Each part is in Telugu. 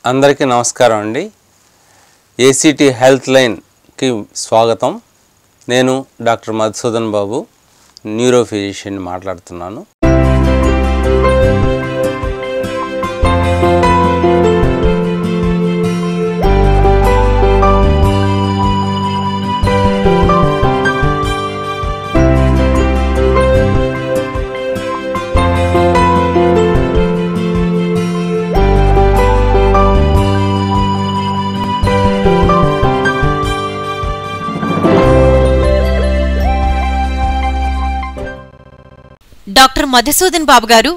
అందరికీ నమస్కారం అండి ఏసీటీ హెల్త్ లైన్కి స్వాగతం నేను doctor Madhusudan Babu neuro physician మాట్లాడుతున్నాను doctor Madhusudan Babu garu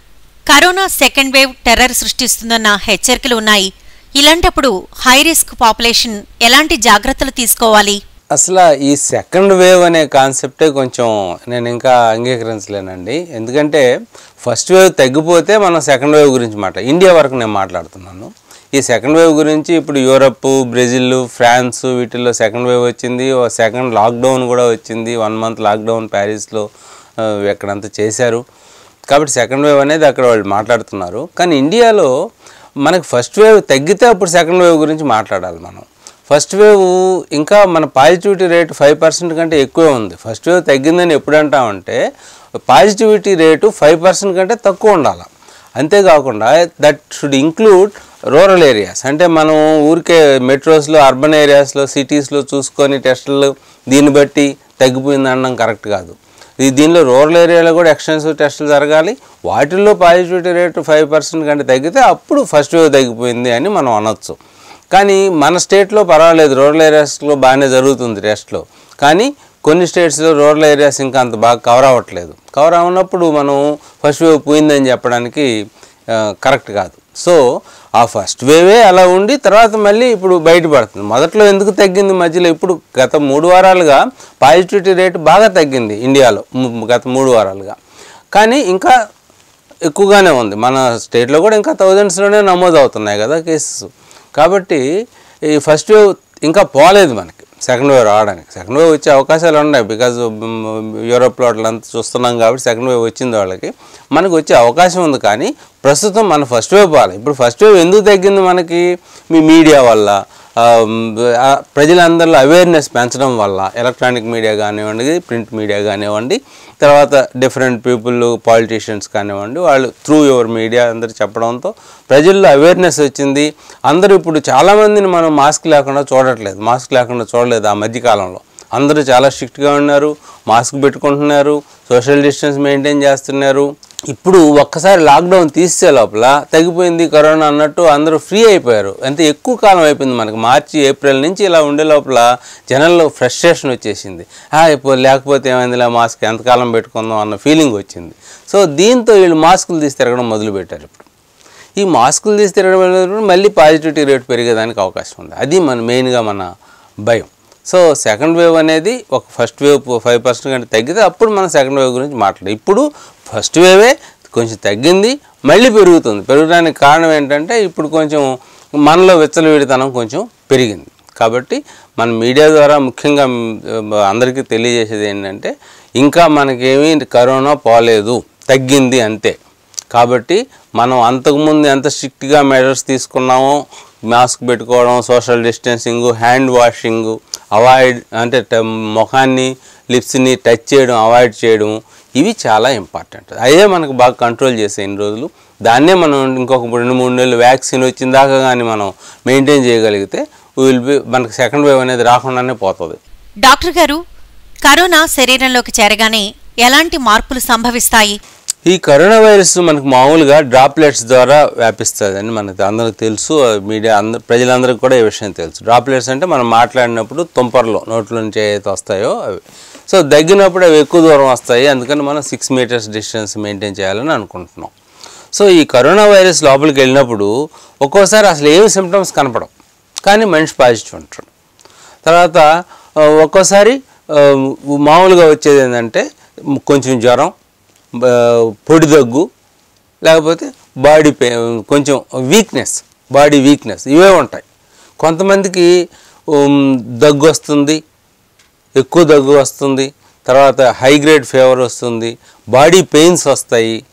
corona second wave terror సృష్టిస్తుందన్న హెచ్చరికలు ఉన్నాయి ఇలాంటప్పుడు హై రిస్క్ పాపులేషన్ ఎలాంటి జాగ్రత్తలు తీసుకోవాలి అసలు ఈ సెకండ్ వేవ్ అనే కాన్సెప్టే కొంచెం నేను ఇంకా అంగీకరించలేనండి ఎందుకంటే ఫస్ట్ వేవ్ తగ్గిపోతే మనం సెకండ్ వేవ్ గురించి మాట్లా ఇండియా వరకు నేను మాట్లాడుతున్నాను ఈ సెకండ్ వేవ్ గురించి ఇప్పుడు యూరప్ బ్రెజిల్ ఫ్రాన్స్ వీటిల్లో సెకండ్ వేవ్ వచ్చింది ఓ సెకండ్ లాక్డౌన్ కూడా వచ్చింది వన్ మంత్ లాక్డౌన్ ప్యారిస్లో ఆ, ఎక్కడంతా చేశారు కాబట్టి సెకండ్ వేవ్ అనేది అక్కడ వాళ్ళు మాట్లాడుతున్నారు కానీ ఇండియాలో మనకి ఫస్ట్ వేవ్ తగ్గితే అప్పుడు సెకండ్ వేవ్ గురించి మాట్లాడాలి మనం ఫస్ట్ వేవ్ ఇంకా మన పాజిటివిటీ రేట్ ఫైవ్ పర్సెంట్ కంటే ఎక్కువే ఉంది ఫస్ట్ వేవ్ తగ్గిందని ఎప్పుడు అంటామంటే పాజిటివిటీ రేటు ఫైవ్ పర్సెంట్ కంటే తక్కువ ఉండాలి అంతేకాకుండా that should include rural areas అంటే మనం ఊరికే మెట్రోస్లో అర్బన్ ఏరియాస్లో సిటీస్లో చూసుకొని టెస్టులు దీన్ని బట్టి తగ్గిపోయింది అనడం కరెక్ట్ కాదు ఇది దీనిలో రూరల్ ఏరియాలో కూడా ఎక్స్టెన్సివ్ టెస్టులు జరగాలి వాటిల్లో పాజిటివిటీ రేటు ఫైవ్ పర్సెంట్ కంటే తగ్గితే అప్పుడు ఫస్ట్ వేవ్ తగ్గిపోయింది అని మనం అనొచ్చు కానీ మన స్టేట్లో పర్వాలేదు రూరల్ ఏరియాస్లో బాగానే జరుగుతుంది టెస్ట్లో కానీ కొన్ని స్టేట్స్లో రూరల్ ఏరియాస్ ఇంకా అంత బాగా కవర్ అవ్వట్లేదు కవర్ అవ్వనప్పుడు మనం ఫస్ట్ వేవ్ పోయిందని చెప్పడానికి ఆ, కరెక్ట్ కాదు సో ఆ ఫస్ట్ వేవే అలా ఉండి తర్వాత మళ్ళీ ఇప్పుడు బయటపడుతుంది మొదట్లో ఎందుకు తగ్గింది మధ్యలో ఇప్పుడు గత మూడు వారాలుగా పాజిటివిటీ రేటు బాగా తగ్గింది ఇండియాలో ము- గత మూడు వారాలుగా కానీ ఇంకా ఎక్కువగానే ఉంది మన స్టేట్లో కూడా ఇంకా థౌజండ్స్లోనే నమోదు అవుతున్నాయి కదా కేసెస్ కాబట్టి ఈ ఫస్ట్ వేవ్ ఇంకా పోలేదు మనకి సెకండ్ వేవ్ రావడానికి సెకండ్ వేవ్ వచ్చే అవకాశాలు ఉన్నాయి బికాజ్ యూరోప్లో అట్లంతా చూస్తున్నాం కాబట్టి సెకండ్ వేవ్ వచ్చింది వాళ్ళకి మనకు వచ్చే అవకాశం ఉంది కానీ ప్రస్తుతం మన ఫస్ట్ వేవ్ పోవాలి ఇప్పుడు ఫస్ట్ వేవ్ ఎందుకు తగ్గింది మనకి మీ మీడియా వల్ల ఆ, ఆ, ప్రజలందరిలో అవేర్నెస్ పెంచడం వల్ల ఎలక్ట్రానిక్ మీడియా కానివ్వండి ప్రింట్ మీడియా కానివ్వండి తర్వాత డిఫరెంట్ పీపుల్ పాలిటీషియన్స్ కానివ్వండి వాళ్ళు త్రూ యువర్ మీడియా అందరు చెప్పడంతో ప్రజల్లో అవేర్నెస్ వచ్చింది అందరూ ఇప్పుడు చాలామందిని మనం మాస్క్ లేకుండా చూడట్లేదు మాస్క్ లేకుండా చూడలేదు ఆ మధ్యకాలంలో అందరూ చాలా స్ట్రిక్ట్గా ఉన్నారు మాస్క్ పెట్టుకుంటున్నారు సోషల్ డిస్టెన్స్ మెయింటైన్ చేస్తున్నారు ఇప్పుడు ఒక్కసారి లాక్డౌన్ తీసే లోపల తగ్గిపోయింది కరోనా అన్నట్టు అందరూ ఫ్రీ అయిపోయారు ఎంత ఎక్కువ కాలం అయిపోయింది మనకి మార్చి ఏప్రిల్ నుంచి ఇలా ఉండే లోపల జనంలో ఫ్రస్ట్రేషన్ వచ్చేసింది "ఆ, ఇప్పుడు లేకపోతే ఏమైందిలే మాస్క్ ఎంతకాలం పెట్టుకుందాం అన్న ఫీలింగ్ వచ్చింది సో దీంతో వీళ్ళు మాస్కులు తీసి తిరగడం మొదలుపెట్టారు ఇప్పుడు ఈ మాస్కులు తీసి తిరగడం వల్ల మళ్ళీ పాజిటివిటీ రేట్ పెరిగేదానికి అవకాశం ఉంది అది మన మెయిన్గా మన భయం సో సెకండ్ వేవ్ అనేది ఒక ఫస్ట్ వేవ్ ఫైవ్ పర్సెంట్ కంటే తగ్గితే అప్పుడు మనం సెకండ్ వేవ్ గురించి మాట్లాడాలి ఇప్పుడు ఫస్ట్ వేవే కొంచెం తగ్గింది మళ్ళీ పెరుగుతుంది పెరగడానికి కారణం ఏంటంటే ఇప్పుడు కొంచెం మనలో విచ్చలవిడితనం కొంచెం పెరిగింది కాబట్టి మన మీడియా ద్వారా ముఖ్యంగా మ్, అందరికీ తెలియజేసేది ఏంటంటే ఇంకా మనకేమీ కరోనా పోలేదు తగ్గింది అంతే కాబట్టి మనం అంతకుముందు ఎంత స్ట్రిక్ట్గా మెజర్స్ తీసుకున్నామో మాస్క్ పెట్టుకోవడం social distancing hand washing avoid అంటే ట- ముఖాన్ని లిప్స్ని టచ్ చేయడం అవాయిడ్ చేయడం ఇవి చాలా ఇంపార్టెంట్ అదే మనకు బాగా కంట్రోల్ చేసే ఇన్ని రోజులు దాన్నే మనం ఇంకొక రెండు మూడు నెలలు వ్యాక్సిన్ వచ్చిన దాకా కానీ మనం మెయింటైన్ చేయగలిగితే విల్ బి మనకు సెకండ్ వేవ్ అనేది రాకుండానే పోతుంది డాక్టర్ గారు కరోనా శరీరంలోకి చేరగానే ఎలాంటి మార్పులు సంభవిస్తాయి ఈ కరోనా వైరస్ మనకు మామూలుగా డ్రాప్లెట్స్ ద్వారా వ్యాపిస్తుంది అని మనకు అందరికి తెలుసు ఆ మీడియా అందరు ప్రజలందరికీ కూడా ఈ విషయం తెలుసు డ్రాప్లెట్స్ అంటే మనం మాట్లాడినప్పుడు తుంపర్లో నోట్ల నుంచి ఏదైతే వస్తాయో అవి సో దగ్గినప్పుడు అవి ఎక్కువ దూరం వస్తాయి అందుకని మనం సిక్స్ మీటర్స్ డిస్టెన్స్ మెయింటైన్ చేయాలని అనుకుంటున్నాం సో ఈ కరోనా వైరస్ లోపలికి వెళ్ళినప్పుడు ఒక్కోసారి అసలు ఏమి సిమ్టమ్స్ కనపడం కానీ మనిషి పాజిటివ్ ఉంటాడు తర్వాత ఆ, ఒక్కోసారి ఆ, మామూలుగా వచ్చేది ఏంటంటే కొంచెం జ్వరం బ- పొడి దగ్గు లేకపోతే బాడీ పే కొంచెం వీక్నెస్ బాడీ వీక్నెస్ ఇవే ఉంటాయి కొంతమందికి ఉమ్, దగ్గు వస్తుంది ఎక్కువ దగ్గు వస్తుంది తర్వాత హై గ్రేడ్ ఫీవర్ వస్తుంది బాడీ పెయిన్స్ వస్తాయి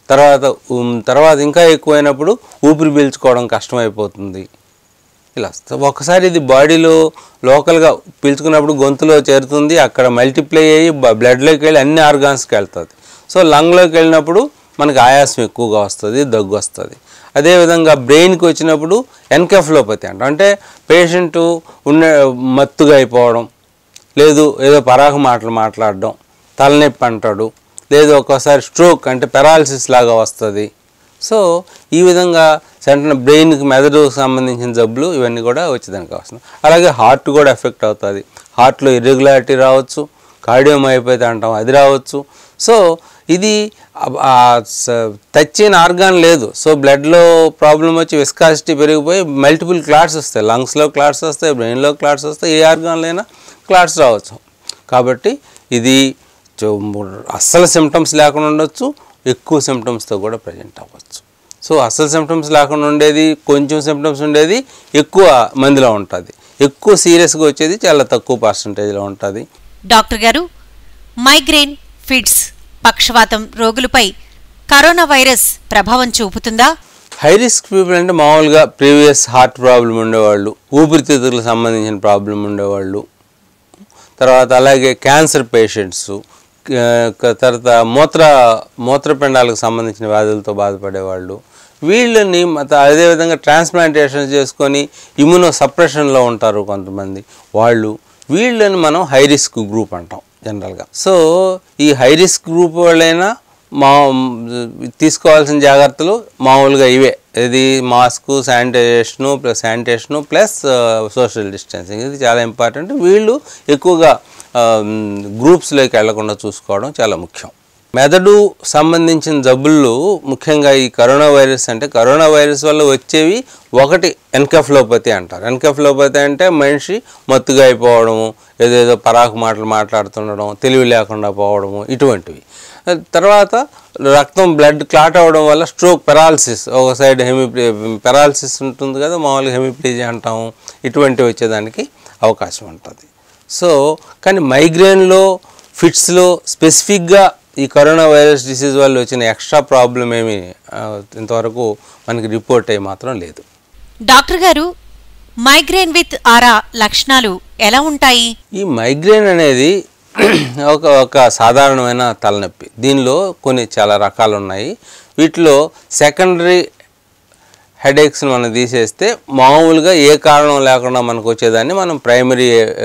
తర్వాత ఉమ్, తర్వాత ఇంకా ఎక్కువైనప్పుడు ఊపిరి పీల్చుకోవడం కష్టమైపోతుంది ఇలా వస్తుంది ఒకసారి ఇది బాడీలో లోకల్గా పీల్చుకున్నప్పుడు గొంతులో చేరుతుంది అక్కడ మల్టిప్లై అయ్యి బ- బ్లడ్లోకి వెళ్ళి అన్ని ఆర్గాన్స్కి వెళ్తుంది సో లంగ్లోకి వెళ్ళినప్పుడు మనకి ఆయాసం ఎక్కువగా వస్తుంది దగ్గు వస్తుంది అదేవిధంగా బ్రెయిన్కి వచ్చినప్పుడు ఎన్కెఫ్లోపతి అంటాం అంటే పేషెంట్ ఉన్న మత్తుగా అయిపోవడం లేదు ఏదో పరాకు మాటలు మాట్లాడడం తలనొప్పి అంటాడు లేదు ఒక్కోసారి స్ట్రోక్ అంటే పెరాలసిస్ లాగా వస్తుంది సో ఈ విధంగా సెంటర్ బ్రెయిన్కి మెదడుకు సంబంధించిన జబ్బులు ఇవన్నీ కూడా వచ్చేదానికి వస్తుంది అలాగే హార్ట్ కూడా ఎఫెక్ట్ అవుతుంది హార్ట్లో ఇర్రెగ్యులారిటీ రావచ్చు కార్డియోమైపోతే అంటాం అది రావచ్చు సో ఇది టచ్ అయిన ఆర్గాన్ లేదు సో బ్లడ్లో ప్రాబ్లం వచ్చి విస్కాసిటీ పెరిగిపోయి మల్టిపుల్ క్లాట్స్ వస్తాయి లంగ్స్లో క్లాట్స్ వస్తాయి బ్రెయిన్లో క్లాట్స్ వస్తాయి ఏ ఆర్గాన్లైనా క్లాట్స్ రావచ్చు కాబట్టి ఇది చో- అస్సలు సిమ్టమ్స్ లేకుండా ఉండొచ్చు ఎక్కువ సిమ్టమ్స్తో కూడా ప్రజెంట్ అవ్వచ్చు సో అస్సలు సిమ్టమ్స్ లేకుండా ఉండేది కొంచెం సిమ్టమ్స్ ఉండేది ఎక్కువ మందిలో ఉంటుంది ఎక్కువ సీరియస్గా వచ్చేది చాలా తక్కువ పర్సంటేజ్లో ఉంటుంది డాక్టర్ గారు మైగ్రేన్ ఫిట్స్ పక్షవాతం రోగులపై కరోనా వైరస్ ప్రభావం చూపుతుందా హై రిస్క్ పీపుల్ అంటే మామూలుగా ప్రీవియస్ హార్ట్ ప్రాబ్లం ఉండేవాళ్ళు ఊపిరితిత్తులకు సంబంధించిన ప్రాబ్లం ఉండేవాళ్ళు తర్వాత అలాగే క్యాన్సర్ పేషెంట్స్ తర్వాత మూత్ర మూత్రపిండాలకు సంబంధించిన వ్యాధులతో బాధపడేవాళ్ళు వీళ్ళని మత అదేవిధంగా ట్రాన్స్ప్లాంటేషన్ చేసుకొని ఇమ్యూనో సప్రెషన్లో ఉంటారు కొంతమంది వాళ్ళు వీళ్ళని మనం హై రిస్క్ గ్రూప్ అంటాం జనరల్గా సో ఈ హై రిస్క్ గ్రూప్ వాళ్ళైనా మా తీసుకోవాల్సిన జాగ్రత్తలు మామూలుగా ఇవే ఇది mask sanitization plus sanitation plus social distancing ఇది చాలా ఇంపార్టెంట్ వీళ్ళు ఎక్కువగా గ్రూప్స్లోకి వెళ్లకుండా చూసుకోవడం చాలా ముఖ్యం మెదడు సంబంధించిన జబ్బులు ముఖ్యంగా ఈ కరోనా వైరస్ అంటే కరోనా వైరస్ వల్ల వచ్చేవి ఒకటి ఎన్కెఫ్లోపతి అంటారు ఎన్కెఫ్లోపతి అంటే మనిషి మత్తుగా అయిపోవడము ఏదేదో పరాకు మాటలు మాట్లాడుతుండడం తెలివి లేకుండా పోవడము ఇటువంటివి తర్వాత రక్తం బ్లడ్ క్లాట్ అవ్వడం వల్ల స్ట్రోక్ పెరాలసిస్ ఒక సైడ్ హెమిప్లీ పెరాలసిస్ ఉంటుంది కదా మామూలుగా హెమిప్లీజీ అంటాము ఇటువంటివి వచ్చేదానికి అవకాశం ఉంటుంది సో కానీ మైగ్రేన్లో ఫిట్స్లో స్పెసిఫిక్గా ఈ కరోనా వైరస్ డిసీజ్ వల్ల వచ్చిన ఎక్స్ట్రా ప్రాబ్లం ఏమి ఆ, ఇంతవరకు మనకి రిపోర్ట్ అయ్యి మాత్రం లేదు డాక్టర్ గారు మైగ్రేన్ విత్ ఆరా లక్షణాలు ఎలా ఉంటాయి ఈ మైగ్రేన్ అనేది ఒక ఒక సాధారణమైన తలనొప్పి దీనిలో కొన్ని చాలా రకాలు ఉన్నాయి వీటిలో సెకండరీ హెడేక్స్ని మనం తీసేస్తే మామూలుగా ఏ కారణం లేకుండా మనకు వచ్చేదాన్ని మనం ప్రైమరీ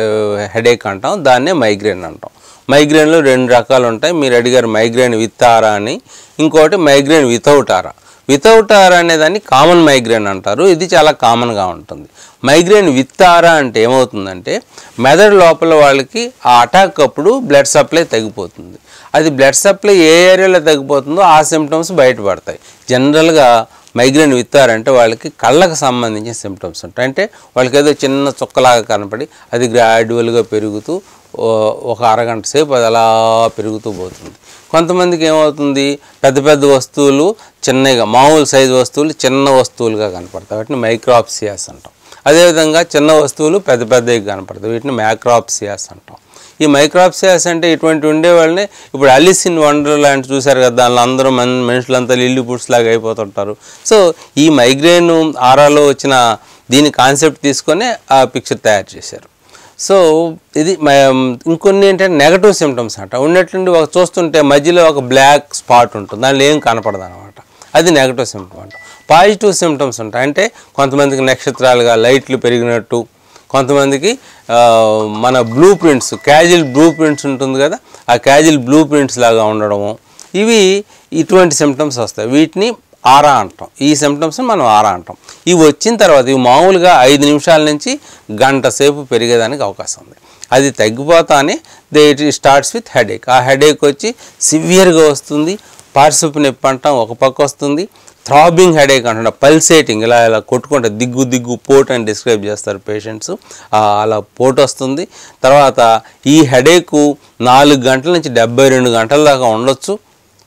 హెడేక్ అంటాం దాన్నే మైగ్రేన్ అంటాం మైగ్రేన్లో రెండు రకాలు ఉంటాయి మీరు అడిగారు మైగ్రేన్ విత్ ఆరా అని ఇంకోటి migraine without aura without aura అనేదాన్ని కామన్ మైగ్రేన్ అంటారు ఇది చాలా కామన్గా ఉంటుంది మైగ్రేన్ విత్ ఆరా అంటే ఏమవుతుందంటే మెదడు లోపల వాళ్ళకి ఆ అటాక్ అప్పుడు బ్లడ్ సప్లై తగ్గిపోతుంది అది బ్లడ్ సప్లై ఏ ఏరియాలో తగ్గిపోతుందో ఆ సిమ్టమ్స్ బయటపడతాయి జనరల్గా మైగ్రేన్ విత్తారంటే వాళ్ళకి కళ్ళకు సంబంధించిన సిమ్టమ్స్ ఉంటాయి అంటే వాళ్ళకి ఏదో చిన్న చుక్కలాగా కనపడి అది గ్రాడ్యువల్గా పెరుగుతూ ఓ- ఒక అరగంట సేపు అది అలా పెరుగుతూ పోతుంది కొంతమందికి ఏమవుతుంది పెద్ద పెద్ద వస్తువులు చిన్నగా మామూలు సైజు వస్తువులు చిన్న వస్తువులుగా కనపడతాయి వాటిని మైక్రాప్సియాస్ అంటాం అదేవిధంగా చిన్న వస్తువులు పెద్ద పెద్దవి కనపడతాయి వీటిని మ్యాక్రాప్సియాస్ అంటాం ఈ మైక్రాప్సియాస్ అంటే ఇటువంటి ఉండేవాళ్ళని ఇప్పుడు అలిస్ ఇన్ వండర్ ల్యాండ్ చూశారు కదా దానిలో అందరూ మన మనుషులంతా లిల్లి పుట్స్ లాగా అయిపోతుంటారు సో ఈ మైగ్రేన్ ఆరాలో వచ్చిన దీని కాన్సెప్ట్ తీసుకొని ఆ పిక్చర్ తయారు చేశారు సో ఇది మ- ఇంకొన్ని ఏంటంటే నెగటివ్ సిమ్టమ్స్ అంట ఉన్నట్లుండి ఒక చూస్తుంటే మధ్యలో ఒక బ్లాక్ స్పాట్ ఉంటుంది దానిలో ఏం కనపడదు అనమాట అది నెగటివ్ సిమ్టమ్ అంట పాజిటివ్ సిమ్టమ్స్ ఉంటాయి అంటే కొంతమందికి నక్షత్రాలుగా లైట్లు పెరిగినట్టు కొంతమందికి ఆ, మన blue prints casual blue prints ఉంటుంది కదా ఆ క్యాజువల్ బ్లూ ప్రింట్స్ లాగా ఉండడము ఇవి ఇటువంటి సిమ్టమ్స్ వస్తాయి వీటిని ఆరా అంటాం ఈ సిమ్టమ్స్ మనం ఆరా అంటాం ఇవి వచ్చిన తర్వాత ఇవి మామూలుగా ఐదు నిమిషాల నుంచి గంట సేపు పెరిగేదానికి అవకాశం ఉంది అది తగ్గిపోతానే they it starts with headache ఆ హెడేక్ వచ్చి సివియర్గా వస్తుంది పార్శ్వపు నొప్పి అంటాం ఒక పక్క వస్తుంది థ్రాబింగ్ హెడేక్ అంటున్నా పల్సేటింగ్ ఇలా ఇలా కొట్టుకుంటే దిగ్గు దిగ్గు పోట్ అని డిస్క్రైబ్ చేస్తారు పేషెంట్స్ అలా పోటు వస్తుంది తర్వాత ఈ హెడేకు నాలుగు గంటల నుంచి డెబ్బై రెండు గంటల దాకా ఉండొచ్చు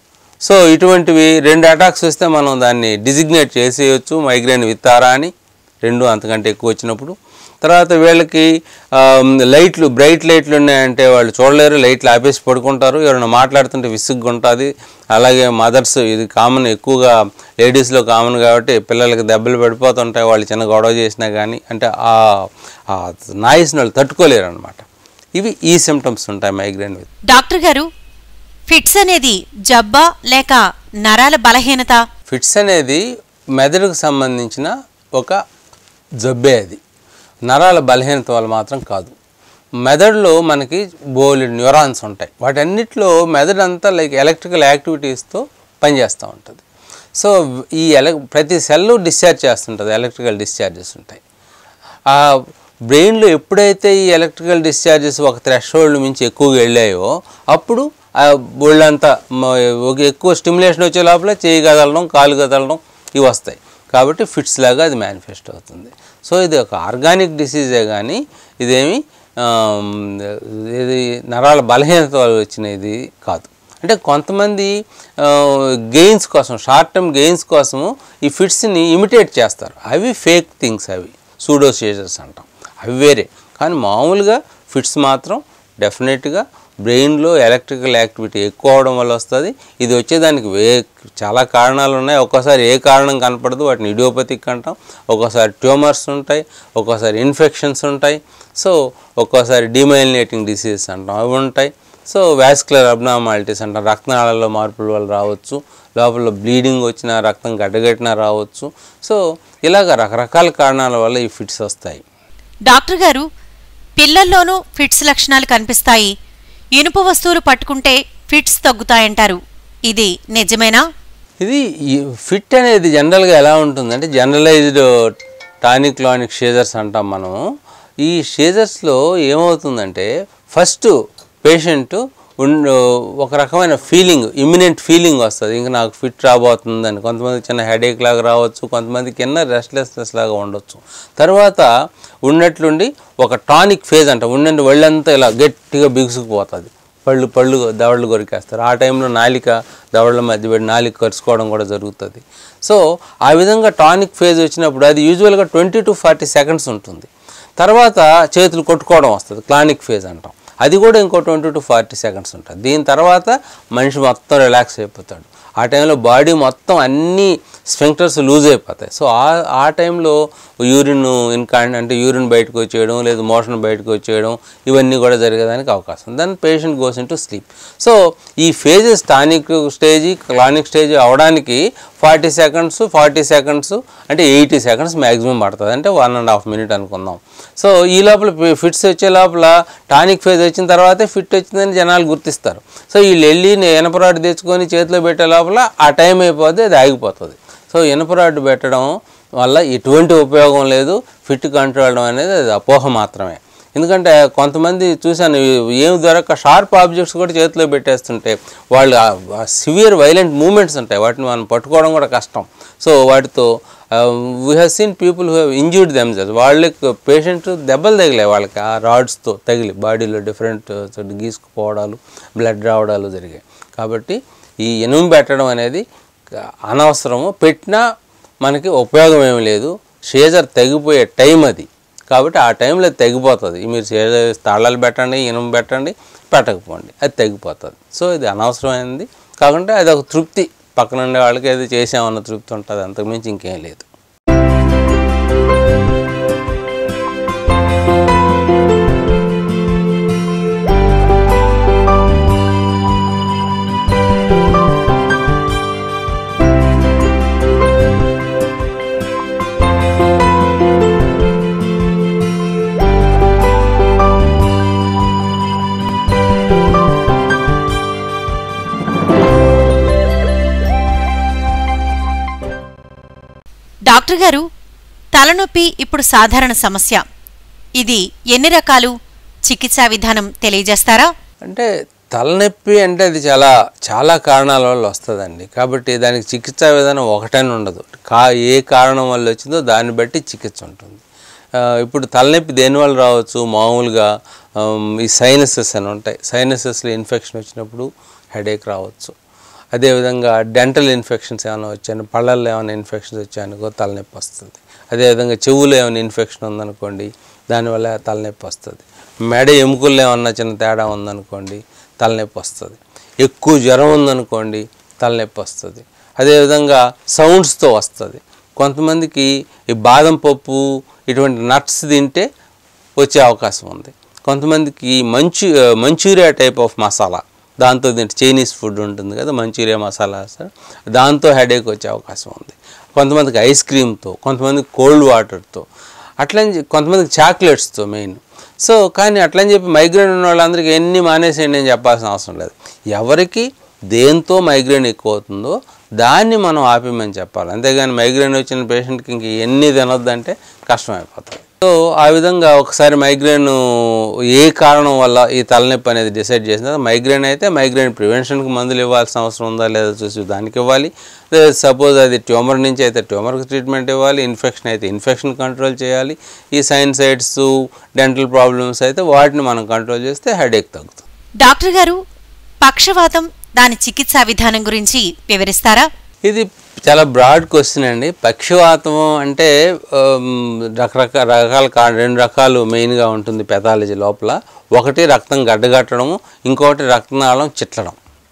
సో ఇటువంటివి రెండు అటాక్స్ వస్తే మనం దాన్ని డిజిగ్నేట్ చేసేయచ్చు మైగ్రేన్ విత్తారా అని రెండు అంతకంటే ఎక్కువ వచ్చినప్పుడు తర్వాత వీళ్ళకి ఆమ్, లైట్లు బ్రైట్ లైట్లు ఉన్నాయంటే వాళ్ళు చూడలేరు లైట్లు ఆపేసి పడుకుంటారు ఎవరైనా మాట్లాడుతుంటే విసుగ్గా ఉంటుంది అలాగే మదర్స్ ఇది కామన్ ఎక్కువగా లేడీస్లో కామన్ కాబట్టి పిల్లలకి దెబ్బలు పడిపోతుంటాయి వాళ్ళు చిన్న గొడవ చేసినా కానీ అంటే ఆ నాయిస్ని వాళ్ళు తట్టుకోలేరు అనమాట ఇవి ఈ సిమ్టమ్స్ ఉంటాయి migraine with doctor garu fits అనేది జబ్బా లేక నరాల బలహీనత ఫిట్స్ అనేది మెదడుకు సంబంధించిన ఒక జబ్బే అది నరాల బలహీనత వల్ల మాత్రం కాదు మెదడులో మనకి బోలె న్యూరాన్స్ ఉంటాయి వాటన్నిటిలో మెదడు అంతా లైక్ ఎలక్ట్రికల్ యాక్టివిటీస్తో పనిచేస్తూ ఉంటుంది సో ఈ ఎల ప్రతి సెల్ డిశ్చార్జ్ చేస్తుంటుంది ఎలక్ట్రికల్ డిశ్చార్జెస్ ఉంటాయి ఆ బ్రెయిన్లో ఎప్పుడైతే ఈ ఎలక్ట్రికల్ డిశ్చార్జెస్ ఒక థ్రెషోల్డ్ మించి ఎక్కువగా వెళ్ళాయో అప్పుడు ఆ ఒళ్ళంతా మ- ఒక ఎక్కువ స్టిమ్యులేషన్ వచ్చే లోపల చేయి కదలడం కాలు కదలడం ఇవి వస్తాయి కాబట్టి ఫిట్స్ లాగా అది మేనిఫెస్ట్ అవుతుంది సో ఇది ఒక ఆర్గానిక్ డిసీజే కానీ ఇదేమి ఆమ్, ఇది నరాల బలహీనత వల్ల వచ్చినది కాదు అంటే కొంతమంది గెయిన్స్ కోసం షార్ట్ టర్మ్ గెయిన్స్ కోసము ఈ ఫిట్స్ని ఇమిటేట్ చేస్తారు అవి ఫేక్ థింగ్స్ అవి సూడోసేజర్స్ అంటాం అవి వేరే కానీ మామూలుగా ఫిట్స్ మాత్రం డెఫినెట్గా బ్రెయిన్లో ఎలక్ట్రికల్ యాక్టివిటీ ఎక్కువ అవడం వల్ల వస్తుంది ఇది వచ్చేదానికి వే చాలా కారణాలు ఉన్నాయి ఒక్కోసారి ఏ కారణం కనపడదు వాటిని ఇడియోపతిక్ అంటాం ఒక్కోసారి ట్యూమర్స్ ఉంటాయి ఒక్కోసారి ఇన్ఫెక్షన్స్ ఉంటాయి సో ఒక్కోసారి డిమైలినేటింగ్ డిసీజెస్ అంటాం అవి ఉంటాయి సో వాస్కులర్ అబ్నార్మాలిటీస్ అంటాం రక్తనాళాల్లో మార్పుల వల్ల రావచ్చు లోపల బ్లీడింగ్ వచ్చినా రక్తం గడ్డగట్టినా రావచ్చు సో ఇలాగ రకరకాల కారణాల వల్ల ఈ ఫిట్స్ వస్తాయి డాక్టర్ గారు పిల్లల్లోనూ ఫిట్స్ లక్షణాలు కనిపిస్తాయి ఇనుప వస్తువులు పట్టుకుంటే ఫిట్స్ తగ్గుతాయంటారు ఇది నిజమేనా ఇది ఈ ఫిట్ అనేది జనరల్గా ఎలా ఉంటుందంటే జనరలైజ్డ్ టానిక్ లానిక్ షేజర్స్ అంటాం మనం ఈ షేజర్స్లో ఏమవుతుందంటే ఫస్ట్ పేషెంట్ ఉండ్ ఒక రకమైన ఫీలింగ్ ఇమ్మినెంట్ ఫీలింగ్ వస్తుంది ఇంకా నాకు ఫిట్ రాబోతుందని కొంతమంది చిన్న హెడేక్ లాగా రావచ్చు కొంతమంది కింద రెస్ట్లెస్నెస్ లాగా ఉండొచ్చు తర్వాత ఉన్నట్లుండి ఒక టానిక్ ఫేజ్ అంట ఉండండి ఒళ్ళంతా ఇలా గట్టిగా బిగుసుకుపోతుంది పళ్ళు పళ్ళు దవడలు కొరికేస్తారు ఆ టైంలో నాలిక దవడల మధ్య పెట్టి నాలిక కరుచుకోవడం కూడా జరుగుతుంది సో ఆ విధంగా టానిక్ ఫేజ్ వచ్చినప్పుడు అది యూజువల్గా ట్వంటీ టు ఫార్టీ సెకండ్స్ ఉంటుంది తర్వాత చేతులు కొట్టుకోవడం వస్తుంది క్లానిక్ ఫేజ్ అంటాం అది కూడా ఇంకో ట్వంటీ టు ఫార్టీ సెకండ్స్ ఉంటుంది దీని తర్వాత మనిషి మొత్తం రిలాక్స్ అయిపోతాడు ఆ టైంలో బాడీ మొత్తం అన్ని స్పెంక్టర్స్ లూజ్ అయిపోతాయి సో ఆ ఆ టైంలో యూరిన్ ఇన్కాండ్ అంటే యూరిన్ బయటకు వచ్చేయడం లేదు మోషన్ బయటకు వచ్చేయడం ఇవన్నీ కూడా జరిగేదానికి అవకాశం దాని patient goes into sleep so ఈ phases tonic stage clonic stage అవడానికి ఫార్టీ సెకండ్స్ ఫార్టీ సెకండ్స్ అంటే ఎయిటీ సెకండ్స్ మ్యాక్సిమం పడుతుంది అంటే వన్ అండ్ హాఫ్ మినిట్ అనుకుందాం సో ఈ లోపల ఫిట్స్ వచ్చే లోపల టానిక్ ఫేజ్ వచ్చిన తర్వాతే ఫిట్ వచ్చిందని జనాలు గుర్తిస్తారు సో వీళ్ళు వెళ్ళి ఎనపరాడు తెచ్చుకొని చేతిలో పెట్టే లోపల ఆ టైం అయిపోతే అది ఆగిపోతుంది సో ఇనపరాడు పెట్టడం వల్ల ఎటువంటి ఉపయోగం లేదు ఫిట్ కంట్రోల్ అనేది అది అపోహ మాత్రమే ఎందుకంటే కొంతమంది చూశాను ఏం దొరక్క షార్ప్ ఆబ్జెక్ట్స్ కూడా చేతిలో పెట్టేస్తుంటే వాళ్ళు సివియర్ వైలెంట్ మూమెంట్స్ ఉంటాయి వాటిని మనం పట్టుకోవడం కూడా కష్టం సో వాటితో we have seen people who have injured themselves వాళ్ళకి పేషెంట్ దెబ్బలు తగిలాయి వాళ్ళకి ఆ రాడ్స్తో తగిలి బాడీలో డిఫరెంట్ గీసుకుపోవడాలు బ్లడ్ రావడాలు జరిగాయి కాబట్టి ఈ ఇనుము పెట్టడం అనేది అనవసరము పెట్టినా మనకి ఉపయోగం ఏమి లేదు షేజర్ తెగిపోయే టైం అది కాబట్టి ఆ టైంలో తెగిపోతుంది మీరు షేజర్ తాళాలు పెట్టండి ఇనుము పెట్టండి పెట్టకపోండి అది తెగిపోతుంది సో ఇది అనవసరమైనది కాకుంటే అది ఒక తృప్తి పక్కన ఉండే వాళ్ళకి అది చేసామన్న తృప్తి ఉంటుంది అంతకుమించి ఇంకేం లేదు డాక్టర్ గారు తలనొప్పి ఇప్పుడు సాధారణ సమస్య ఇది ఎన్ని రకాలు చికిత్సా విధానం తెలియజేస్తారా అంటే తలనొప్పి అంటే అది చాలా చాలా కారణాల వల్ల వస్తుందండి కాబట్టి దానికి చికిత్సా విధానం ఒకటని ఉండదు కా ఏ కారణం వల్ల వచ్చిందో దాన్ని బట్టి చికిత్స ఉంటుంది ఆ, ఇప్పుడు తలనొప్పి దేనివల్ల రావచ్చు మామూలుగా ఆమ్, ఈ సైనసెస్ అని ఉంటాయి సైనసెస్లో ఇన్ఫెక్షన్ వచ్చినప్పుడు హెడేక్ రావచ్చు అదేవిధంగా డెంటల్ ఇన్ఫెక్షన్స్ ఏమైనా వచ్చాను పళ్ళల్లో ఏమైనా ఇన్ఫెక్షన్స్ వచ్చాయనుకో తలనొప్పి వస్తుంది అదేవిధంగా చెవులో ఏమైనా ఇన్ఫెక్షన్ ఉందనుకోండి దానివల్ల తలనొప్పి వస్తుంది మెడ ఎముకల్లో ఏమన్నా చిన్న తేడా ఉందనుకోండి తలనొప్పి వస్తుంది ఎక్కువ జ్వరం ఉందనుకోండి తలనొప్పి వస్తుంది అదేవిధంగా సౌండ్స్తో వస్తుంది కొంతమందికి ఈ బాదం పప్పు ఇటువంటి నట్స్ తింటే వచ్చే అవకాశం ఉంది కొంతమందికి మంచు మంచూరియా టైప్ ఆఫ్ మసాలా దాంతో తింటే చైనీస్ ఫుడ్ ఉంటుంది కదా మంచూరియా మసాలా సార్ దాంతో హెడేక్ వచ్చే అవకాశం ఉంది కొంతమందికి ఐస్ క్రీమ్తో కొంతమందికి కోల్డ్ వాటర్తో అట్లని చెప్పి- కొంతమందికి చాక్లెట్స్తో మెయిన్ సో కానీ అట్లని చెప్పి మైగ్రేన్ ఉన్న వాళ్ళందరికీ ఎన్ని మానేసేయండి నేను చెప్పాల్సిన అవసరం లేదు ఎవరికి దేంతో మైగ్రేన్ ఎక్కువ అవుతుందో దాన్ని మనం ఆపేమని చెప్పాలి అంతేగాని మైగ్రేన్ వచ్చిన పేషెంట్కి ఇంక ఎన్ని తినొద్దంటే కష్టమైపోతుంది సో ఆ విధంగా ఒకసారి మైగ్రేన్ ఏ కారణం వల్ల ఈ తలనొప్పి అనేది డిసైడ్ చేసిన తర్వాత మైగ్రేన్ అయితే మైగ్రేన్ ప్రివెన్షన్కి మందులు ఇవ్వాల్సిన అవసరం ఉందా లేదా చూసి దానికి ఇవ్వాలి సపోజ్ అది ట్యూమర్ నుంచి అయితే ట్యూమర్కి ట్రీట్మెంట్ ఇవ్వాలి ఇన్ఫెక్షన్ అయితే ఇన్ఫెక్షన్ కంట్రోల్ చేయాలి ఈ సైన్సైడ్స్ డెంటల్ ప్రాబ్లమ్స్ అయితే వాటిని మనం కంట్రోల్ చేస్తే హెడేక్ తగ్గుతుంది డాక్టర్ గారు పక్షవాతం దాని చికిత్సా విధానం గురించి వివరిస్తారా ఇది చాలా బ్రాడ్ క్వశ్చన్ అండి పక్షవాతం అంటే ఆమ్, రకరకాల రకాల కా- రెండు రకాలు మెయిన్గా ఉంటుంది పెథాలజీ లోపల ఒకటి రక్తం గడ్డగట్టడము ఇంకొకటి రక్తనాళం చిట్లడం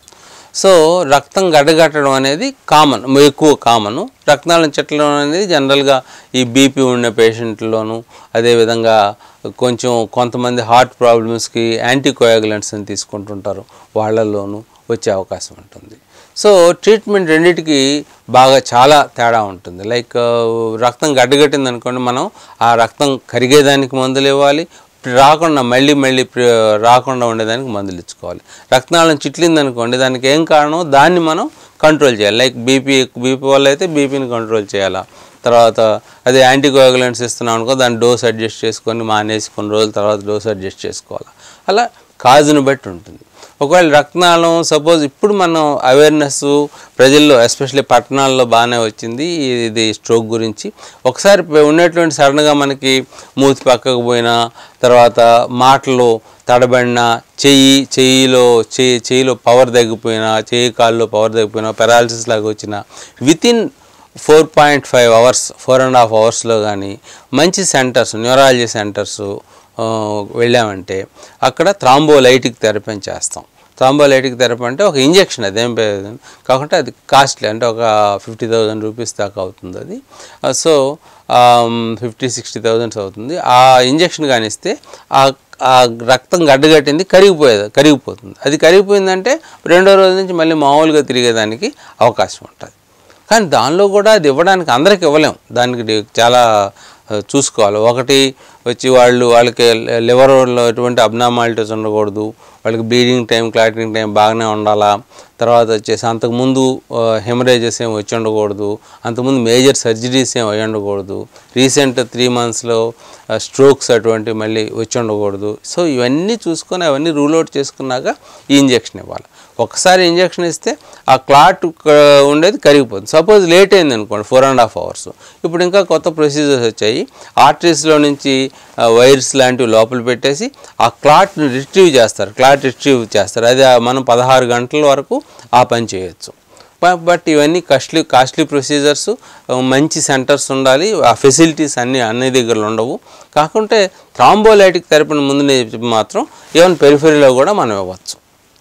సో రక్తం గడ్డగట్టడం అనేది కామన్ ఎక్కువ కామన్ రక్తనాళం చిట్లడం అనేది జనరల్గా ఈ బీపీ ఉన్న పేషెంట్లోను అదేవిధంగా కొంచెం కొంతమంది హార్ట్ ప్రాబ్లమ్స్కి యాంటీకోయాగులెంట్స్ అని తీసుకుంటుంటారు వాళ్ళల్లోనూ వచ్చే అవకాశం ఉంటుంది సో ట్రీట్మెంట్ రెండింటికి బాగా చాలా తేడా ఉంటుంది లైక్ రక్తం గడ్డగట్టింది అనుకోండి మనం ఆ రక్తం కరిగేదానికి మందులు ఇవ్వాలి రాకుండా మళ్ళీ మళ్ళీ ప్ర- రాకుండా ఉండేదానికి మందులు ఇచ్చుకోవాలి రక్తనాళం చిట్లింది అనుకోండి దానికి ఏం కారణం దాన్ని మనం కంట్రోల్ చేయాలి లైక్ బీపీ బీపీ వల్ల అయితే బీపీని కంట్రోల్ చేయాలా తర్వాత అదే యాంటీకోయాగులెంట్స్ ఇస్తున్నాం అనుకో దాని డోస్ అడ్జస్ట్ చేసుకొని మానేసి కొన్ని రోజుల తర్వాత డోస్ అడ్జస్ట్ చేసుకోవాలి అలా కాజును బట్టి ఉంటుంది ఒకవేళ రక్తనాళం సపోజ్ ఇప్పుడు మనం అవేర్నెస్ ప్రజల్లో ఎస్పెషల్లీ పట్టణాల్లో బాగానే వచ్చింది ఇది స్ట్రోక్ గురించి ఒకసారి ఉన్నటువంటి సడన్గా మనకి మూతి పక్కకు పోయినా తర్వాత మాటలు తడబడిన చెయ్యి చెయ్యిలో చెయ్యి చెయ్యిలో పవర్ తగ్గిపోయినా చెయ్యి కాల్లో పవర్ తగ్గిపోయినా పెరాలసిస్ లాగా వచ్చిన within four point five hours four and half అవర్స్లో కానీ మంచి సెంటర్స్ న్యూరాలజీ సెంటర్స్ వెళ్ళామంటే అక్కడ థ్రాంబోలైటిక్ థెరపీ అని చేస్తాం థ్రాంబోలైటిక్ థెరపీ అంటే ఒక ఇంజెక్షన్ అదేం పేరు కాకుంటే అది కాస్ట్లీ అంటే ఒక ఫిఫ్టీ థౌజండ్ రూపీస్ దాకా అవుతుంది అది సో ఫిఫ్టీ సిక్స్టీ థౌజండ్స్ అవుతుంది ఆ ఇంజెక్షన్ కానిస్తే ఆ ఆ రక్తం గడ్డగట్టింది కరిగిపోయేది కరిగిపోతుంది అది కరిగిపోయిందంటే రెండో రోజు నుంచి మళ్ళీ మామూలుగా తిరిగేదానికి అవకాశం ఉంటుంది కానీ దానిలో కూడా అది ఇవ్వడానికి అందరికి ఇవ్వలేం దానికి డి- చాలా ఆ, చూసుకోవాలి ఒకటి వచ్చి వాళ్ళు వాళ్ళకి లివర్లో ఎటువంటి అబ్నామాలిటీస్ ఉండకూడదు వాళ్ళకి బ్లీడింగ్ టైం క్లాటింగ్ టైం బాగానే ఉండాలా తర్వాత వచ్చేసి అంతకుముందు హెమరేజెస్ ఏం వచ్చి ఉండకూడదు అంతకుముందు మేజర్ సర్జరీస్ ఏం అయ్యి ఉండకూడదు రీసెంట్ త్రీ మంత్స్లో స్ట్రోక్స్ అటువంటివి మళ్ళీ వచ్చి ఉండకూడదు సో ఇవన్నీ చూసుకొని అవన్నీ రూల్ అవుట్ చేసుకున్నాక ఈ ఇంజెక్షన్ ఇవ్వాలి ఒకసారి ఇంజెక్షన్ ఇస్తే ఆ క్లాట్ క- ఉండేది కరిగిపోతుంది సపోజ్ లేట్ అయింది అనుకోండి ఫోర్ అండ్ హాఫ్ అవర్స్ ఇప్పుడు ఇంకా కొత్త ప్రొసీజర్స్ వచ్చాయి ఆర్టరీస్లో నుంచి వైర్స్ లాంటివి లోపల పెట్టేసి ఆ క్లాట్ని రిట్రీవ్ చేస్తారు క్లాట్ రిట్రీవ్ చేస్తారు అది ఆ మనం పదహారు గంటల వరకు ఆ పని చేయొచ్చు బ- బట్ ఇవన్నీ కాస్ట్లీ కాస్ట్లీ ప్రొసీజర్స్ మంచి సెంటర్స్ ఉండాలి ఆ ఫెసిలిటీస్ అన్ని అన్ని దగ్గర ఉండవు కాకుంటే థ్రాంబోలైటిక్ థెరపీని ముందు నేను చెప్పి మాత్రం ఈవెన్ పెరిఫెరీలో కూడా మనం ఇవ్వచ్చు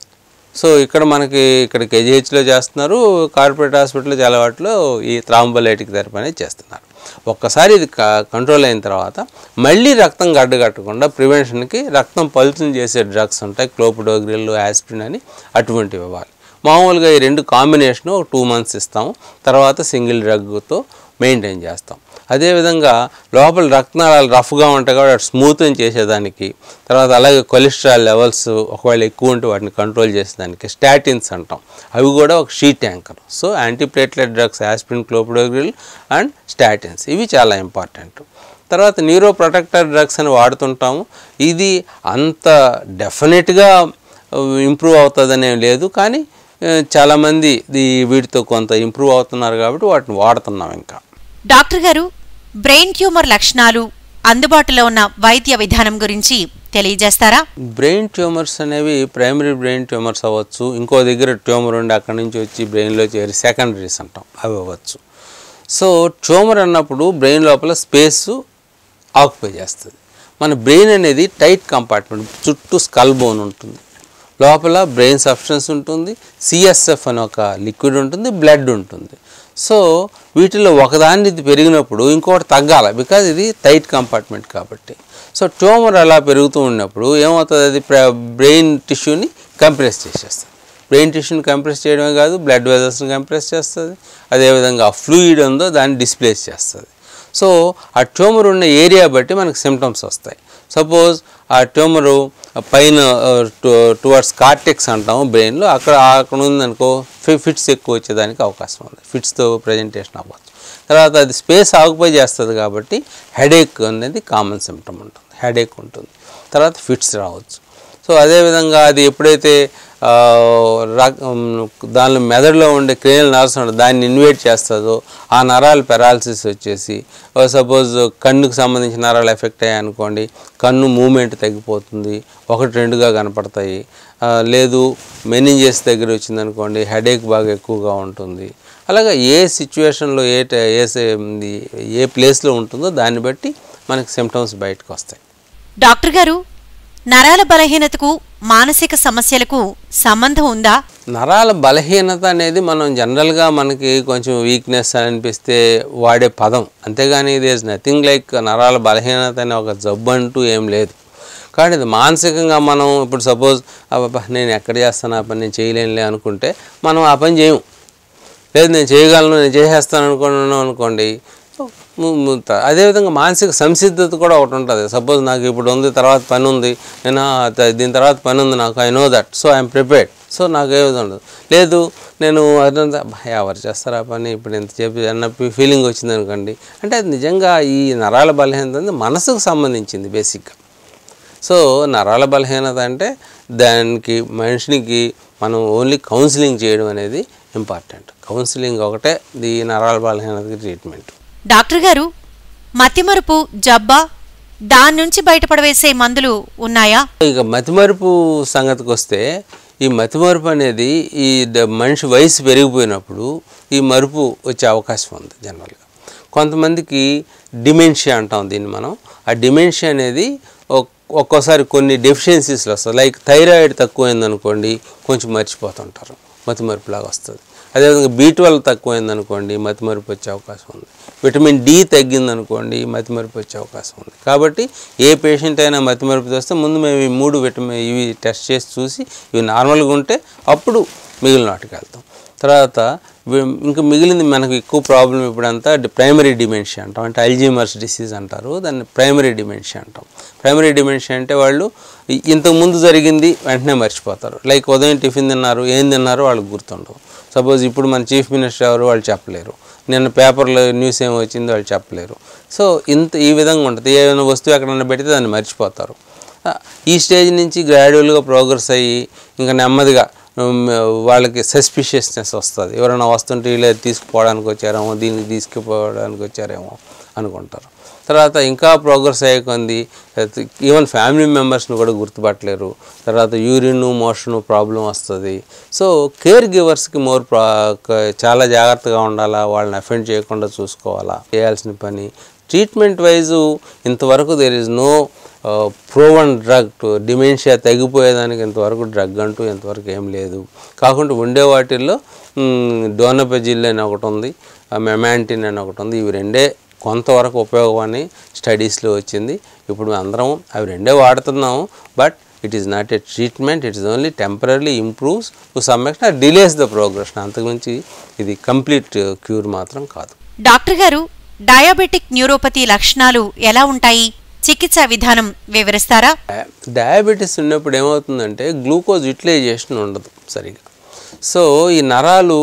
సో ఇక్కడ మనకి ఇక్కడ కేజీహెచ్లో చేస్తున్నారు కార్పొరేట్ హాస్పిటల్లో చాలా వాటిలో ఈ థ్రాంబోలైటిక్ థెరపీ అనేది చేస్తున్నారు ఒక్కసారి ఇది కంట్రోల్ అయిన తర్వాత మళ్ళీ రక్తం గడ్డగట్టకుండా ప్రివెన్షన్కి రక్తం పల్చుని చేసే డ్రగ్స్ ఉంటాయి క్లోపిడోగ్రిల్ యాస్పిరిన్ అని అటువంటివి ఇవ్వాలి మామూలుగా ఈ రెండు కాంబినేషన్ ఒక టూ మంత్స్ ఇస్తాము తర్వాత సింగిల్ డ్రగ్తో మెయింటైన్ చేస్తాం అదేవిధంగా లోపల రక్తనాళాలు రఫ్గా ఉంటాయి కాబట్టి అటు స్మూత్ చేసేదానికి తర్వాత అలాగే కొలెస్ట్రాల్ లెవెల్స్ ఒకవేళ ఎక్కువ ఉంటే వాటిని కంట్రోల్ చేసేదానికి స్టాటిన్స్ అంటాం అవి కూడా ఒక sheet anchor so antiplatelet drugs aspirin clopidogrel and statins ఇవి చాలా ఇంపార్టెంట్ తర్వాత న్యూరో ప్రొటెక్టర్ డ్రగ్స్ అని వాడుతుంటాము ఇది అంత డెఫినెట్గా ఇంప్రూవ్ అవుతుందనే లేదు కానీ ఆ, చాలామంది ఈ వీటితో కొంత ఇంప్రూవ్ అవుతున్నారు కాబట్టి వాటిని వాడుతున్నాం ఇంకా డాక్టర్ గారు బ్రెయిన్ ట్యూమర్ లక్షణాలు అందుబాటులో ఉన్న వైద్య విధానం గురించి తెలియజేస్తారా బ్రెయిన్ ట్యూమర్స్ అనేవి ప్రైమరీ బ్రెయిన్ ట్యూమర్స్ అవ్వచ్చు ఇంకో దగ్గర ట్యూమర్ ఉండి అక్కడి నుంచి వచ్చి బ్రెయిన్లో చేరి సెకండరీస్ అంటాం అవి అవ్వచ్చు సో ట్యూమర్ అన్నప్పుడు బ్రెయిన్ లోపల స్పేస్ ఆక్యుపై చేస్తుంది మన బ్రెయిన్ అనేది టైట్ కంపార్ట్మెంట్ చుట్టూ స్కల్ బోన్ ఉంటుంది లోపల బ్రెయిన్ సబ్స్టెన్స్ ఉంటుంది సిఎస్ఎఫ్ అని ఒక లిక్విడ్ ఉంటుంది బ్లడ్ ఉంటుంది సో వీటిలో ఒకదాన్ని ఇది పెరిగినప్పుడు ఇంకొకటి తగ్గాలి బికాజ్ ఇది టైట్ కంపార్ట్మెంట్ కాబట్టి సో ట్యూమర్ అలా పెరుగుతూ ఉన్నప్పుడు ఏమవుతుంది అది బ్రెయిన్ టిష్యూని కంప్రెస్ చేసేస్తుంది బ్రెయిన్ టిష్యూని కంప్రెస్ చేయడమే కాదు బ్లడ్ వెజల్స్ని కంప్రెస్ చేస్తుంది అదేవిధంగా ఫ్లూయిడ్ ఉందో దాన్ని డిస్ప్లేస్ చేస్తుంది సో ఆ ట్యూమర్ ఉన్న ఏరియా బట్టి మనకు సిమ్టమ్స్ వస్తాయి సపోజ్ ఆ ట్యూమరు పైన టువర్డ్స్ కార్టెక్స్ అంటాము బ్రెయిన్లో అక్కడ అక్కడ ఉందనుకో ఫి- ఫిట్స్ ఎక్కువ వచ్చేదానికి అవకాశం ఉంది ఫిట్స్తో ప్రజెంటేషన్ అవ్వచ్చు తర్వాత అది స్పేస్ ఆక్యుపై చేస్తుంది కాబట్టి హెడేక్ అనేది కామన్ సిమ్టమ్ ఉంటుంది హెడేక్ ఉంటుంది తర్వాత ఫిట్స్ రావచ్చు సో అదేవిధంగా అది ఎప్పుడైతే ఆ, రక్- ఉమ్, దానిలో మెదడులో ఉండే క్రిమినల్ నర్వ్స్ ఉంటుంది దాన్ని ఇన్వేట్ చేస్తుందో ఆ నరాలు పెరాలసిస్ వచ్చేసి సపోజ్ కన్నుకు సంబంధించిన నరాలు ఎఫెక్ట్ అయ్యాయి అనుకోండి కన్ను మూమెంట్ తగ్గిపోతుంది ఒకటి రెండుగా కనపడతాయి ఆ, లేదు మెనింజెస్ దగ్గర వచ్చిందనుకోండి హెడేక్ బాగా ఎక్కువగా ఉంటుంది అలాగే ఏ సిచ్యువేషన్లో ఏ ట- ఏ సే- ఏ ప్లేస్లో ఉంటుందో దాన్ని బట్టి మనకి సిమ్టమ్స్ బయటకు వస్తాయి డాక్టర్ గారు నరాల బలహీనతకు మానసిక సమస్యలకు సంబంధం ఉందా నరాల బలహీనత అనేది మనం జనరల్గా మనకి కొంచెం వీక్నెస్ అనిపిస్తే వాడే పదం అంతేగాని ఇది ఇస్ నథింగ్ లైక్ నరాల బలహీనత అనే ఒక జబ్బు అంటూ ఏం లేదు కానీ ఇది మానసికంగా మనం ఇప్పుడు సపోజ్ అబ్బా నేను ఎక్కడ చేస్తాను ఆ పని నేను చేయలేనులే అనుకుంటే మనం ఆ పని చేయము లేదు నేను చేయగలను నేను చేసేస్తాను అనుకున్నాను అనుకోండి ము- ము- త- అదేవిధంగా మానసిక సంసిద్ధత కూడా ఒకటి ఉంటుంది సపోజ్ నాకు ఇప్పుడు ఉంది తర్వాత పని ఉంది నేను ఆ త- దీని తర్వాత పని ఉంది నాకు I know that so I'm prepared so నాకు ఏది ఉండదు లేదు నేను అదంతా "అబ్బా, ఎవరు చేస్తారు ఆ పని ఇప్పుడు ఎంత చెప్పి అన్న ఫీలింగ్ వచ్చింది అనుకోండి అంటే అది నిజంగా ఈ నరాల బలహీనత అనేది మనసుకు సంబంధించింది బేసిక్గా సో నరాల బలహీనత అంటే దానికి మనిషినికి మనం ఓన్లీ కౌన్సిలింగ్ చేయడం అనేది ఇంపార్టెంట్ కౌన్సిలింగ్ ఒకటే ఈ నరాల బలహీనతకి ట్రీట్మెంట్ డాక్టర్ గారు మతిమరుపు జబ్బా దాని నుంచి బయటపడవేసే మందులు ఉన్నాయా ఇక మతిమరుపు సంగతికి వస్తే ఈ మతిమరుపు అనేది ఈ ద- మనిషి వయసు పెరిగిపోయినప్పుడు ఈ మరుపు వచ్చే అవకాశం ఉంది జనరల్గా కొంతమందికి డిమెన్షియా అంటాం దీన్ని మనం ఆ డిమెన్షియా అనేది ఒక్- ఒక్కోసారి కొన్ని డెఫిషియన్సీస్లో వస్తుంది లైక్ థైరాయిడ్ తక్కువైందనుకోండి కొంచెం మర్చిపోతుంటారు మతిమరుపులాగా వస్తుంది అదేవిధంగా బీ ట్వెల్వ్ తక్కువైందనుకోండి మతిమరుపు వచ్చే అవకాశం ఉంది విటమిన్ డి తగ్గిందనుకోండి మతిమరుపు వచ్చే అవకాశం ఉంది కాబట్టి ఏ పేషెంట్ అయినా మతిమరుపు వస్తే ముందు మేము ఈ మూడు విటమిన్ ఇవి టెస్ట్ చేసి చూసి ఇవి నార్మల్గా ఉంటే అప్పుడు మిగిలిన వాటికి వెళ్తాం తర్వాత వి- ఇంకా మిగిలింది మనకు ఎక్కువ ప్రాబ్లం ఇప్పుడంతా ప్రైమరీ డిమెన్షియా అంటాం అంటే అల్జీమర్స్ డిసీజ్ అంటారు దాన్ని ప్రైమరీ డిమెన్షియా అంటాం ప్రైమరీ డిమెన్షియా అంటే వాళ్ళు ఇ- ఇంతకు ముందు జరిగింది వెంటనే మర్చిపోతారు లైక్ ఉదయం టిఫిన్ తిన్నారు ఏం తిన్నారో వాళ్ళకి గుర్తుండవు సపోజ్ ఇప్పుడు మన చీఫ్ మినిస్టర్ ఎవరు వాళ్ళు చెప్పలేరు నిన్న పేపర్లో న్యూస్ ఏం వచ్చిందో వాళ్ళు చెప్పలేరు సో ఇంత ఈ విధంగా ఉంటుంది ఏదైనా వస్తువు ఎక్కడైనా పెడితే దాన్ని మర్చిపోతారు ఆ, ఈ స్టేజ్ నుంచి గ్రాడ్యువల్గా ప్రోగ్రెస్ అయ్యి ఇంకా నెమ్మదిగా ఉమ్, వాళ్ళకి సస్పిషియస్నెస్ వస్తుంది ఎవరైనా వస్తుంటే వీళ్ళు తీసుకుపోవడానికి వచ్చారేమో దీనికి తీసుకుపోవడానికి వచ్చారేమో అనుకుంటారు తర్వాత ఇంకా ప్రోగ్రెస్ అయ్యే కొంది ఈవెన్ ఫ్యామిలీ మెంబర్స్ని కూడా గుర్తుపట్టలేరు తర్వాత యూరిన్ మోషన్ ప్రాబ్లం వస్తుంది సో కేర్ గివర్స్కి మోర్ ప్రా క- చాలా జాగ్రత్తగా ఉండాలా వాళ్ళని అఫెండ్ చేయకుండా చూసుకోవాలా చేయాల్సిన పని ట్రీట్మెంట్ వైజు ఇంతవరకు there is no proven drug to dementia తగ్గిపోయేదానికి ఇంతవరకు డ్రగ్ అంటూ ఇంతవరకు ఏం లేదు కాకుండా ఉండే వాటిల్లో డోనపెజిల్ అని ఒకటి ఉంది మెమాంటిన్ అని ఒకటి ఉంది ఇవి రెండే కొంతవరకు ఉపయోగమని స్టడీస్లో వచ్చింది ఇప్పుడు అందరం అవి రెండే వాడుతున్నాము but it is not a treatment it is only temporary improves to some extent delays the progression అంతకుమించి ఇది కంప్లీట్ క్యూర్ మాత్రం కాదు డాక్టర్ గారు డయాబెటిక్ న్యూరోపతి లక్షణాలు ఎలా ఉంటాయి చికిత్సా విధానం వివరిస్తారా డయా- డయాబెటీస్ ఉన్నప్పుడు ఏమవుతుందంటే గ్లూకోజ్ యూటిలైజేషన్ ఉండదు సరిగా సో ఈ నరాలు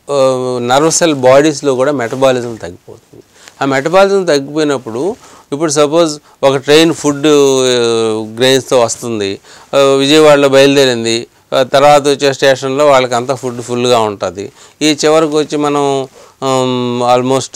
నర్వ్ సెల్ బాడీస్లో కూడా మెటబాలిజం తగ్గిపోతుంది ఆ మెటబాలిజం తగ్గిపోయినప్పుడు ఇప్పుడు సపోజ్ ఒక ట్రైన్ ఫుడ్ గ్రెయిన్స్తో వస్తుంది ఆ, విజయవాడలో బయలుదేరింది ఆ, తర్వాత వచ్చే స్టేషన్లో వాళ్ళకి అంతా ఫుడ్ ఫుల్గా ఉంటుంది ఈ చివరికి వచ్చి మనం ఆల్మోస్ట్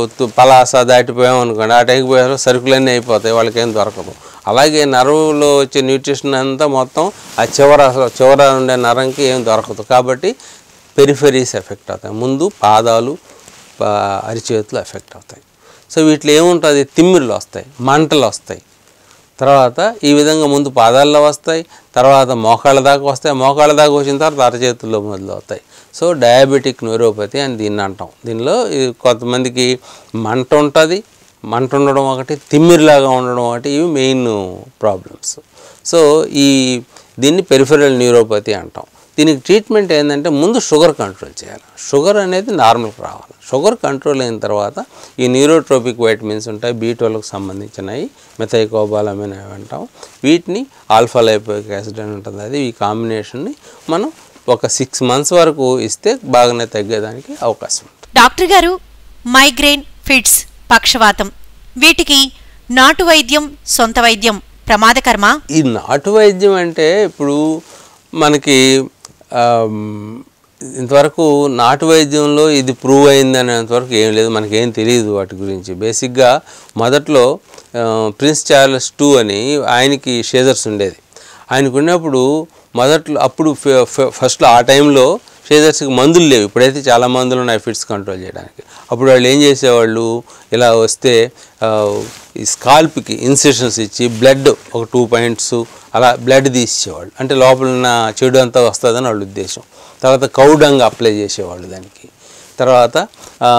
పలాస దాటిపోయాం అనుకోండి ఆ టైంకి పోయారు సరుకులన్నీ అయిపోతాయి వాళ్ళకి ఏం దొరకదు అలాగే నరువులో వచ్చే న్యూట్రిషన్ అంతా మొత్తం ఆ చివర చివర ఉండే నరంకి ఏం దొరకదు కాబట్టి పెరిఫెరీస్ ఎఫెక్ట్ అవుతాయి ముందు పాదాలు పా- అరిచేతులు ఎఫెక్ట్ అవుతాయి సో వీటిలో ఏముంటుంది తిమ్మిర్లు వస్తాయి మంటలు వస్తాయి తర్వాత ఈ విధంగా ముందు పాదాల్లో వస్తాయి తర్వాత మోకాళ్ళ దాకా వస్తాయి మోకాళ్ళ దాకా వచ్చిన తర్వాత అరచేతుల్లో మొదలు అవుతాయి సో డయాబెటిక్ న్యూరోపతి అని దీన్ని అంటాం దీనిలో ఈ కొంతమందికి మంట ఉంటుంది మంట ఉండడం ఒకటి తిమ్మిరిలాగా ఉండడం ఒకటి ఇవి మెయిన్ ప్రాబ్లమ్స్ సో ఈ దీన్ని పెరిఫెరల్ న్యూరోపతి అంటాం దీనికి ట్రీట్మెంట్ ఏంటంటే ముందు షుగర్ కంట్రోల్ చేయాలి షుగర్ అనేది నార్మల్కి రావాలి షుగర్ కంట్రోల్ అయిన తర్వాత ఈ న్యూరోట్రోపిక్ వైటమిన్స్ ఉంటాయి బీ ట్వెల్వ్కి సంబంధించినవి మెథైకోబాలమిన్ అవి అంటాం వీటిని ఆల్ఫా లైపోయిక్ యాసిడ్ అని ఉంటుంది అది ఈ కాంబినేషన్ని మనం ఒక సిక్స్ మంత్స్ వరకు ఇస్తే బాగానే తగ్గేదానికి అవకాశం ఉంటుంది డాక్టర్ గారు మైగ్రేన్ ఫిట్స్ పక్షవాతం వీటికి నాటు వైద్యం సొంత వైద్యం ప్రమాదకరమా ఈ నాటు వైద్యం అంటే ఇప్పుడు మనకి ఆమ్, ఇంతవరకు నాటు వైద్యంలో ఇది ప్రూవ్ అయింది అనేంతవరకు ఏం లేదు మనకి ఏం తెలియదు వాటి గురించి బేసిక్గా మొదట్లో ఆ, ప్రిన్స్ చార్లెస్ టూ అని ఆయనకి షేజర్స్ ఉండేది ఆయనకు ఉన్నప్పుడు మొదట్లో అప్పుడు ఫ- ఫ- ఫస్ట్లో ఆ టైంలో షేజర్స్కి మందులు లేవు ఇప్పుడైతే చాలా మందులు ఉన్నాయి ఫిట్స్ కంట్రోల్ చేయడానికి అప్పుడు వాళ్ళు ఏం చేసేవాళ్ళు ఇలా వస్తే ఆ, ఈ స్కాల్ప్కి ఇన్సెషన్స్ ఇచ్చి బ్లడ్ ఒక టూ పాయింట్స్ అలా బ్లడ్ తీసేవాళ్ళు అంటే లోపల ఉన్న చెడు అంతా వస్తుందని వాళ్ళ ఉద్దేశం తర్వాత కౌడంగా అప్లై చేసేవాళ్ళు దానికి తర్వాత ఆ,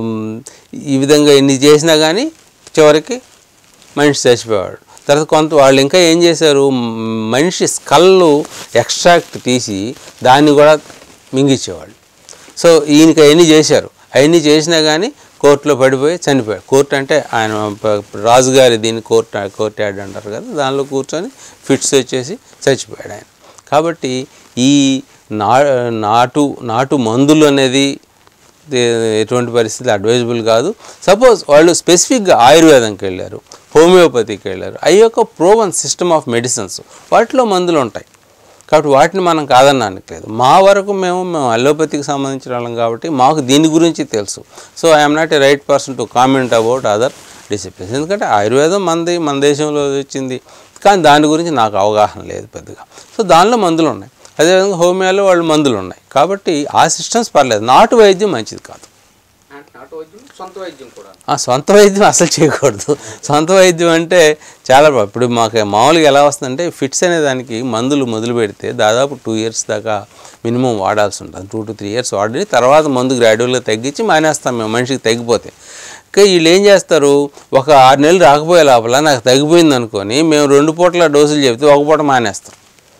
ఈ విధంగా ఎన్ని చేసినా కానీ చివరికి మనిషి చచ్చిపోయాడు తర్వాత కొంత వాళ్ళు ఇంకా ఏం చేశారు మ్, మనిషి స్కల్లు ఎక్స్ట్రాక్ట్ తీసి దాన్ని కూడా మింగించేవాళ్ళు సో ఈయనకి అవన్నీ చేశారు అవన్నీ చేసినా కానీ కోర్టులో పడిపోయి చనిపోయాడు కోర్టు అంటే ఆయన ప- రాజుగారి దీన్ని కోర్టు కోర్టు యాడ్ అంటారు కదా దానిలో కూర్చొని ఫిట్స్ వచ్చేసి చచ్చిపోయాడు ఆయన కాబట్టి ఈ నా నాటు నాటు మందులు అనేది దే- ఎటువంటి పరిస్థితి అడ్వైజబుల్ కాదు సపోజ్ వాళ్ళు స్పెసిఫిక్గా ఆయుర్వేదంకి వెళ్ళారు హోమియోపతికి వెళ్ళారు అవి యొక్క ప్రోవన్ సిస్టమ్ ఆఫ్ మెడిసిన్స్ వాటిలో మందులు ఉంటాయి కాబట్టి వాటిని మనం కాదనడానికి లేదు మా వరకు మేము మేము అలోపతికి సంబంధించిన వాళ్ళం కాబట్టి మాకు దీని గురించి తెలుసు so I'm not a right person to comment about other disciplines ఎందుకంటే ఆయుర్వేదం మనది మన దేశంలో వచ్చింది కానీ దాని గురించి నాకు అవగాహన లేదు పెద్దగా సో దానిలో మందులు ఉన్నాయి అదేవిధంగా హోమియోలో వాళ్ళు మందులు ఉన్నాయి కాబట్టి ఆ సిస్టమ్స్ పర్లేదు నాటు వైద్యం మంచిది కాదు నాటు వైద్యం సొంత వైద్యం కూడా ఆ సొంత వైద్యం అసలు చేయకూడదు సొంత వైద్యం అంటే చాలా బా- ఇప్పుడు మాకు మామూలుగా ఎలా వస్తుందంటే ఫిట్స్ అనే దానికి మందులు మొదలు పెడితే దాదాపు టూ ఇయర్స్ దాకా మినిమం వాడాల్సి ఉంటుంది టూ టు త్రీ ఇయర్స్ వాడి తర్వాత మందు గ్రాడ్యువల్గా తగ్గించి మానేస్తాం మేము మనిషికి తగ్గిపోతే ఇంకా వీళ్ళు ఏం చేస్తారు ఒక ఆరు నెలలు రాకపోయే లోపల నాకు తగ్గిపోయింది అనుకొని మేము రెండు పూటల డోసులు చెప్తే ఒక పూట మానేస్తాం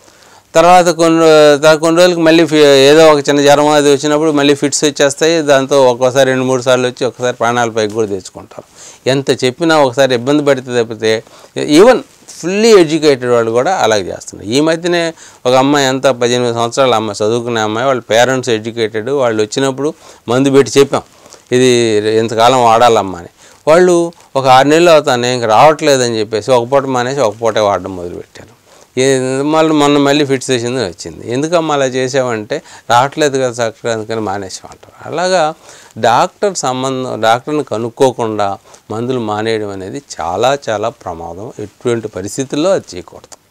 తర్వాత కొన్ని రో- తర్వాత కొన్ని రోజులకి మళ్ళీ ఫి- ఏదో ఒక చిన్న జ్వరం అది వచ్చినప్పుడు మళ్ళీ ఫిట్స్ వచ్చేస్తాయి దాంతో ఒక్కోసారి రెండు మూడు సార్లు వచ్చి ఒకసారి ప్రాణాల పైకి కూడా తెచ్చుకుంటారు ఎంత చెప్పినా ఒకసారి ఇబ్బంది పడితే తప్పితే ఈవెన్ ఫుల్లీ ఎడ్యుకేటెడ్ వాళ్ళు కూడా అలాగే చేస్తున్నారు ఈ మధ్యనే ఒక అమ్మాయి ఎంత పద్దెనిమిది సంవత్సరాల అమ్మాయి చదువుకునే అమ్మాయి వాళ్ళ పేరెంట్స్ ఎడ్యుకేటెడ్ వాళ్ళు వచ్చినప్పుడు మందు పెట్టి చెప్పాం ఇది ఇంతకాలం వాడాలమ్మా అని వాళ్ళు ఒక ఆరు నెలలు అవుతాను ఇంక రావట్లేదని చెప్పేసి ఒక పూట మానేసి ఒక పూటే వాడడం మొదలుపెట్టారు ఏ మళ్ళీ మొన్న మళ్ళీ ఫిట్స్ చేసింది వచ్చింది ఎందుకమ్మా అలా చేసావంటే రావట్లేదు కదా చక్కగా అందుకని మానేసామంటారు అలాగా డాక్టర్ సంబంధం డాక్టర్ని కనుక్కోకుండా మందులు మానేయడం అనేది చాలా చాలా ప్రమాదం ఎటువంటి పరిస్థితుల్లో అది చేయకూడదు